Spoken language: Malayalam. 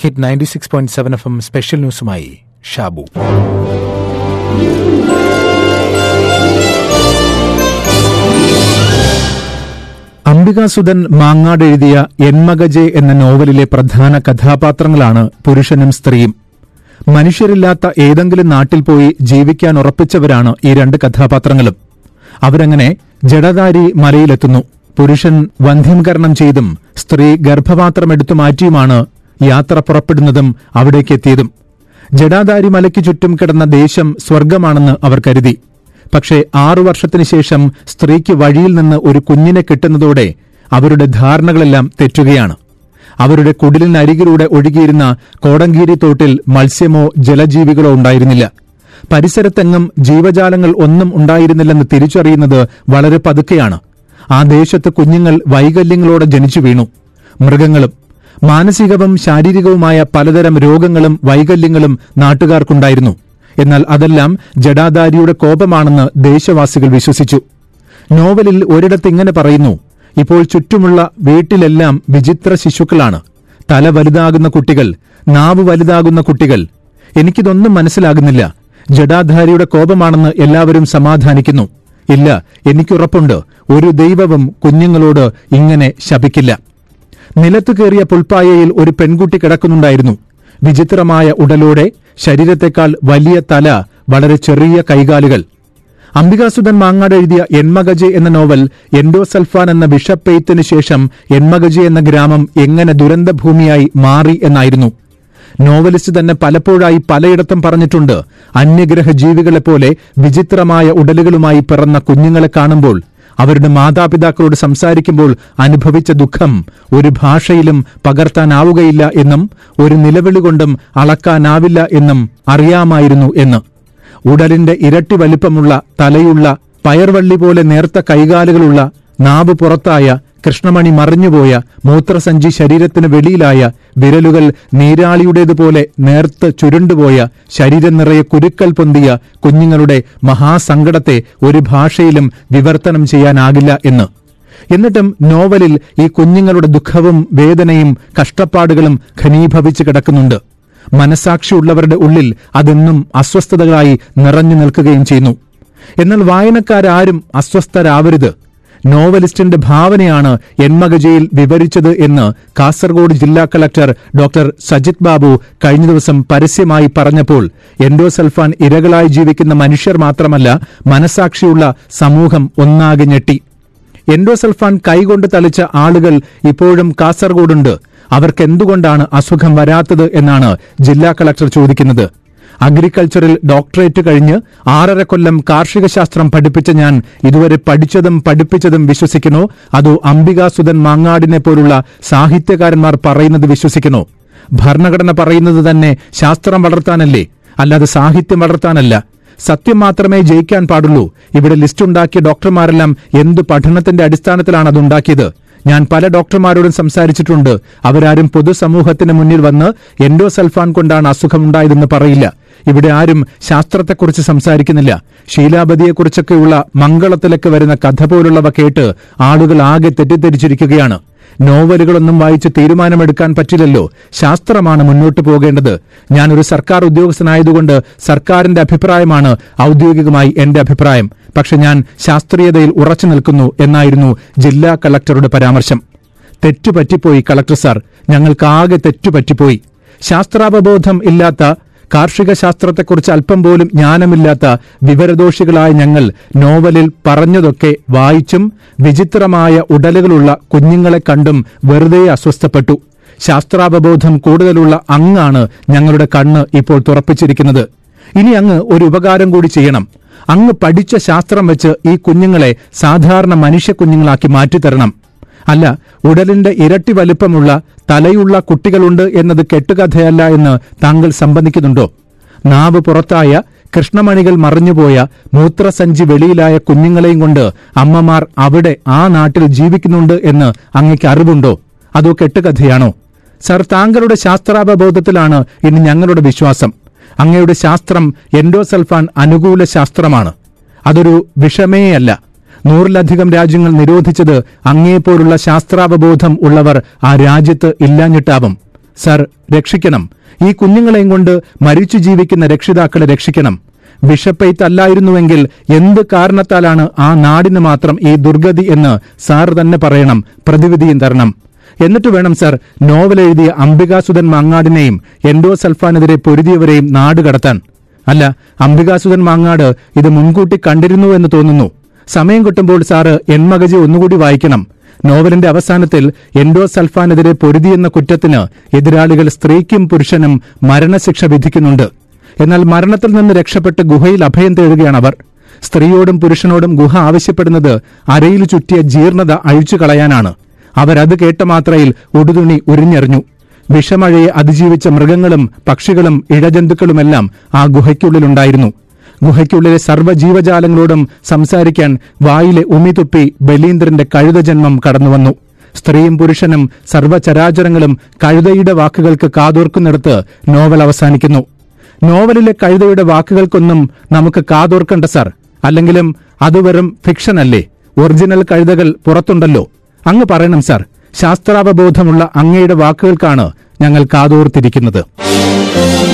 hit ninety six point seven F M special ന്യൂസുമായി ഷാബു അംബികാസുധൻ മാങ്ങാട് എഴുതിയ എന്മകജെ എന്ന നോവലിലെ പ്രധാന കഥാപാത്രങ്ങളാണ് പുരുഷനും സ്ത്രീയും മനുഷ്യരില്ലാത്ത ഏതെങ്കിലും നാട്ടിൽ പോയി ജീവിക്കാൻ ഉറപ്പിച്ചവരാണ് ഈ രണ്ട് കഥാപാത്രങ്ങളും അവരങ്ങനെ ജഡധാരി മലയിലെത്തുന്നു പുരുഷൻ വന്ധ്യംകരണം ചെയ്തും സ്ത്രീ ഗർഭപാത്രമെടുത്തു മാറ്റിയുമാണ് യാത്ര പുറപ്പെടുന്നതും അവിടേക്കെത്തിയതും ജഡാധാരി മലയ്ക്ക് ചുറ്റും കിടന്ന ദേശം സ്വർഗമാണെന്ന് അവർ കരുതി പക്ഷേ ആറു വർഷത്തിനു ശേഷം സ്ത്രീക്ക് വഴിയിൽ നിന്ന് ഒരു കുഞ്ഞിനെ കിട്ടുന്നതോടെ അവരുടെ ധാരണകളെല്ലാം തെറ്റുകയാണ് അവരുടെ കുടിലിനരികിലൂടെ ഒഴുകിയിരുന്ന കോടങ്കീരി തോട്ടിൽ മത്സ്യമോ ജലജീവികളോ ഉണ്ടായിരുന്നില്ല പരിസരത്തെങ്ങും ജീവജാലങ്ങൾ ഒന്നും ഉണ്ടായിരുന്നില്ലെന്ന് തിരിച്ചറിയുന്നത് വളരെ പതുക്കെയാണ് ആ ദേശത്ത് കുഞ്ഞുങ്ങൾ വൈകല്യങ്ങളോടെ ജനിച്ചു വീണു മൃഗങ്ങളും മാനസികവും ശാരീരികവുമായ പലതരം രോഗങ്ങളും വൈകല്യങ്ങളും നാട്ടുകാർക്കുണ്ടായിരുന്നു എന്നാൽ അതെല്ലാം ജഡാധാരിയുടെ കോപമാണെന്ന് ദേശവാസികൾ വിശ്വസിച്ചു നോവലിൽ ഒരിടത്ത് ഇങ്ങനെ പറയുന്നു ഇപ്പോൾ ചുറ്റുമുള്ള വീട്ടിലെല്ലാം വിചിത്ര ശിശുക്കളാണ് തല വലുതാകുന്ന കുട്ടികൾ നാവ് വലുതാകുന്ന കുട്ടികൾ എനിക്കിതൊന്നും മനസ്സിലാകുന്നില്ല ജഡാധാരിയുടെ കോപമാണെന്ന് എല്ലാവരും സമാധാനിക്കുന്നു ഇല്ല എനിക്കുറപ്പുണ്ട് ഒരു ദൈവവും കുഞ്ഞുങ്ങളോട് ഇങ്ങനെ ശപിക്കില്ല നിലത്തു കയറിയ പുൽപ്പായയിൽ ഒരു പെൺകുട്ടി കിടക്കുന്നുണ്ടായിരുന്നു വിചിത്രമായ ഉടലോടെ ശരീരത്തെക്കാൾ വലിയ തല വളരെ ചെറിയ കൈകാലുകൾ അംബികാസുധൻ മാങ്ങാട് എഴുതിയ എൺമഗജെ എന്ന നോവൽ എൻഡോസൾഫാൻ എന്ന വിഷപ്പെയ്ത്തിന് ശേഷം എൺമഗജെ എന്ന ഗ്രാമം എങ്ങനെ ദുരന്തഭൂമിയായി മാറി എന്നായിരുന്നു നോവലിസ്റ്റ് തന്നെ പലപ്പോഴായി പലയിടത്തും പറഞ്ഞിട്ടുണ്ട് അന്യഗ്രഹ ജീവികളെപ്പോലെ വിചിത്രമായ ഉടലുകളുമായി പിറന്ന കുഞ്ഞുങ്ങളെ കാണുമ്പോൾ അവരുടെ മാതാപിതാക്കളോട് സംസാരിക്കുമ്പോൾ അനുഭവിച്ച ദുഃഖം ഒരു ഭാഷയിലും പകർത്താനാവുകയില്ല എന്നും ഒരു നിലവിളി കൊണ്ടും അളക്കാനാവില്ല എന്നും അറിയാമായിരുന്നു എന്ന് ഉടലിന്റെ ഇരട്ടി വലിപ്പമുള്ള തലയുള്ള പയർവള്ളി പോലെ നേർത്ത കൈകാലുകളുള്ള നാവ് പുറത്തായ കൃഷ്ണമണി മറിഞ്ഞുപോയ മൂത്രസഞ്ചി ശരീരത്തിന് വെളിയിലായ വിരലുകൾ നീരാളിയുടേതുപോലെ നേർത്ത് ചുരുണ്ടുപോയ ശരീരം നിറയെ കുരുക്കൽ പൊന്തിയ കുഞ്ഞുങ്ങളുടെ മഹാസങ്കടത്തെ ഒരു ഭാഷയിലും വിവർത്തനം ചെയ്യാനാകില്ല എന്ന് എന്നിട്ടും നോവലിൽ ഈ കുഞ്ഞുങ്ങളുടെ ദുഃഖവും വേദനയും കഷ്ടപ്പാടുകളും ഘനീഭവിച്ച് കിടക്കുന്നുണ്ട് മനസാക്ഷിയുള്ളവരുടെ ഉള്ളിൽ അതെന്നും അസ്വസ്ഥതകളായി നിറഞ്ഞു നിൽക്കുകയും ചെയ്യുന്നു എന്നാൽ വായനക്കാരാരും അസ്വസ്ഥരാവരുത് നോവലിസ്റ്റിന്റെ ഭാവനയാണ് എൻമകജയിൽ വിവരിച്ചത് എന്ന് കാസർഗോഡ് ജില്ലാ കളക്ടർ ഡോക്ടർ സജിത് ബാബു കഴിഞ്ഞ ദിവസം പരസ്യമായി പറഞ്ഞപ്പോൾ എൻഡോസൾഫാൻ ഇരകളായി ജീവിക്കുന്ന മനുഷ്യർ മാത്രമല്ല മനസാക്ഷിയുള്ള സമൂഹം ഒന്നാകെ ഞെട്ടി എൻഡോസൾഫാൻ കൈകൊണ്ട് തളിച്ച ആളുകൾ ഇപ്പോഴും കാസർഗോഡുണ്ട് അവർക്കെന്തുകൊണ്ടാണ് അസുഖം വരാത്തത് എന്നാണ് ജില്ലാ കളക്ടർ ചോദിക്കുന്നത് അഗ്രികൾച്ചറിൽ ഡോക്ടറേറ്റ് കഴിഞ്ഞ് ആറര കൊല്ലം കാർഷിക ശാസ്ത്രം പഠിപ്പിച്ച ഞാൻ ഇതുവരെ പഠിച്ചതും പഠിപ്പിച്ചതും വിശ്വസിക്കണോ അതോ അംബികാസുധൻ മാങ്ങാടിനെ പോലുള്ള സാഹിത്യകാരന്മാർ പറയുന്നത് വിശ്വസിക്കണോ ഭരണഘടന പറയുന്നത് തന്നെ ശാസ്ത്രം വളർത്താനല്ലേ അല്ലാതെ സാഹിത്യം വളർത്താനല്ല സത്യം മാത്രമേ ജയിക്കാൻ പാടുള്ളൂ ഇവിടെ ലിസ്റ്റ് ഉണ്ടാക്കിയ ഡോക്ടർമാരെല്ലാം എന്തു പഠനത്തിന്റെ അടിസ്ഥാനത്തിലാണ് അതുണ്ടാക്കിയത് ഞാൻ പല ഡോക്ടർമാരോടും സംസാരിച്ചിട്ടുണ്ട് അവരാരും പൊതുസമൂഹത്തിന് മുന്നിൽ വന്ന് എൻഡോസൾഫാൻ കൊണ്ടാണ് അസുഖമുണ്ടായതെന്ന് പറയില്ല ഇവിടെ ആരും ശാസ്ത്രത്തെക്കുറിച്ച് സംസാരിക്കുന്നില്ല ശീലാപതിയെക്കുറിച്ചൊക്കെയുള്ള മംഗളത്തിലൊക്കെ വരുന്ന കഥ പോലുള്ളവ കേട്ട് ആളുകൾ ആകെ തെറ്റിദ്ധരിച്ചിരിക്കുകയാണ് നോവലുകളൊന്നും വായിച്ച് തീരുമാനമെടുക്കാൻ പറ്റില്ലല്ലോ ശാസ്ത്രമാണ് മുന്നോട്ട് പോകേണ്ടത് ഞാനൊരു സർക്കാർ ഉദ്യോഗസ്ഥനായതുകൊണ്ട് സർക്കാരിന്റെ അഭിപ്രായമാണ് ഔദ്യോഗികമായി എന്റെ അഭിപ്രായം പക്ഷെ ഞാൻ ശാസ്ത്രീയതയിൽ ഉറച്ചു നിൽക്കുന്നു എന്നായിരുന്നു ജില്ലാ കളക്ടറുടെ പരാമർശം തെറ്റുപറ്റിപ്പോയി കളക്ടർ സാർ ഞങ്ങൾക്കാകെ തെറ്റുപറ്റിപ്പോയി ശാസ്ത്രാവബോധം ഇല്ലാത്ത കാർഷിക ശാസ്ത്രത്തെക്കുറിച്ച് അല്പം പോലും ജ്ഞാനമില്ലാത്ത വിവരദോഷികളായ ഞങ്ങൾ നോവലിൽ പറഞ്ഞതൊക്കെ വായിച്ചും വിചിത്രമായ ഉടലുകളുള്ള കുഞ്ഞുങ്ങളെ കണ്ടും വെറുതെ അസ്വസ്ഥപ്പെട്ടു ശാസ്ത്രാവബോധം കൂടുതലുള്ള അങ്ങാണ് ഞങ്ങളുടെ കണ്ണ് ഇപ്പോൾ തുറപ്പിച്ചിരിക്കുന്നത് ഇനി അങ്ങ് ഒരു ഉപകാരം കൂടി ചെയ്യണം അങ്ങ് പഠിച്ച ശാസ്ത്രം വെച്ച് ഈ കുഞ്ഞുങ്ങളെ സാധാരണ മനുഷ്യ കുഞ്ഞുങ്ങളാക്കി മാറ്റിത്തരണം അല്ല ഉടലിന്റെ ഇരട്ടി വലിപ്പമുള്ള തലയുള്ള കുട്ടികളുണ്ട് എന്നത് കെട്ടുകഥയല്ല എന്ന് താങ്കൾ സംബന്ധിക്കുന്നുണ്ടോ നാവ് പുറത്തായ കൃഷ്ണമണികൾ മറിഞ്ഞുപോയ മൂത്രസഞ്ചി വെളിയിലായ കുഞ്ഞുങ്ങളെയും കൊണ്ട് അമ്മമാർ അവിടെ ആ നാട്ടിൽ ജീവിക്കുന്നുണ്ട് എന്ന് അങ്ങയ്ക്ക് അറിവുണ്ടോ അതോ കെട്ടുകഥയാണോ സർ താങ്കളുടെ ശാസ്ത്രാവബോധത്തിലാണ് ഇനി ഞങ്ങളുടെ വിശ്വാസം അങ്ങയുടെ ശാസ്ത്രം എൻഡോസൾഫാൻ അനുകൂല ശാസ്ത്രമാണ് അതൊരു വിഷമേയല്ല നൂറിലധികം രാജ്യങ്ങൾ നിരോധിച്ചത് അങ്ങേപ്പോലുള്ള ശാസ്ത്രാവബോധം ഉള്ളവർ ആ രാജ്യത്ത് ഇല്ലാഞ്ഞിട്ടാവും സർ രക്ഷിക്കണം ഈ കുഞ്ഞുങ്ങളെയും കൊണ്ട് മരിച്ചു ജീവിക്കുന്ന രക്ഷിതാക്കളെ രക്ഷിക്കണം വിഷപ്പെയ്ത്തല്ലായിരുന്നുവെങ്കിൽ എന്ത് കാരണത്താലാണ് ആ നാടിന് മാത്രം ഈ ദുർഗതി എന്ന് സാർ തന്നെ പറയണം പ്രതിവിധിയും തരണം എന്നിട്ട് വേണം സർ നോവൽ എഴുതിയ അംബികാസുധൻ മാങ്ങാടിനെയും എൻഡോസൾഫാനെതിരെ പൊരുതിയവരെയും നാട് കടത്താൻ അല്ല അംബികാസുധൻ മാങ്ങാട് ഇത് മുൻകൂട്ടി കണ്ടിരുന്നു എന്ന് തോന്നുന്നു സമയം കിട്ടുമ്പോൾ സാറ് എൻമകജി ഒന്നുകൂടി വായിക്കണം നോവലിന്റെ അവസാനത്തിൽ എൻഡോസൾഫാനെതിരെ പൊരുതിയെന്ന കുറ്റത്തിന് എതിരാളികൾ സ്ത്രീക്കും പുരുഷനും മരണശിക്ഷ വിധിക്കുന്നുണ്ട് എന്നാൽ മരണത്തിൽ നിന്ന് രക്ഷപ്പെട്ട് ഗുഹയിൽ അഭയം തേടുകയാണ് അവർ സ്ത്രീയോടും പുരുഷനോടും ഗുഹ ആവശ്യപ്പെടുന്നത് അരയിൽ ചുറ്റിയ ജീർണത അഴിച്ചു കളയാനാണ് അവരത് കേട്ട മാത്രയിൽ ഉടുതുണി ഉരിഞ്ഞെറിഞ്ഞു വിഷമഴയെ അതിജീവിച്ച മൃഗങ്ങളും പക്ഷികളും ഇഴജന്തുക്കളുമെല്ലാം ആ ഗുഹയ്ക്കുള്ളിലുണ്ടായിരുന്നു ഗുഹയ്ക്കുള്ളിലെ സർവ്വജീവജാലങ്ങളോടും സംസാരിക്കാൻ വായിലെ ഉമിതുപ്പി ബലീന്ദ്രന്റെ കഴുതജന്മം കടന്നുവന്നു സ്ത്രീയും പുരുഷനും സർവ്വചരാചരങ്ങളും കഴുതയുടെ വാക്കുകൾക്ക് കാതോർക്കുന്നിടത്ത് നോവൽ അവസാനിക്കുന്നു നോവലിലെ കഴുതയുടെ വാക്കുകൾക്കൊന്നും നമുക്ക് കാതോർക്കണ്ട സർ അല്ലെങ്കിലും അത് വെറും ഫിക്ഷനല്ലേ ഒറിജിനൽ കഴുതകൾ പുറത്തുണ്ടല്ലോ അങ്ങ് പറയണം സർ ശാസ്ത്രാവബോധമുള്ള അങ്ങയുടെ വാക്കുകൾക്കാണ് ഞങ്ങൾ കാതോർത്തിരിക്കുന്നത്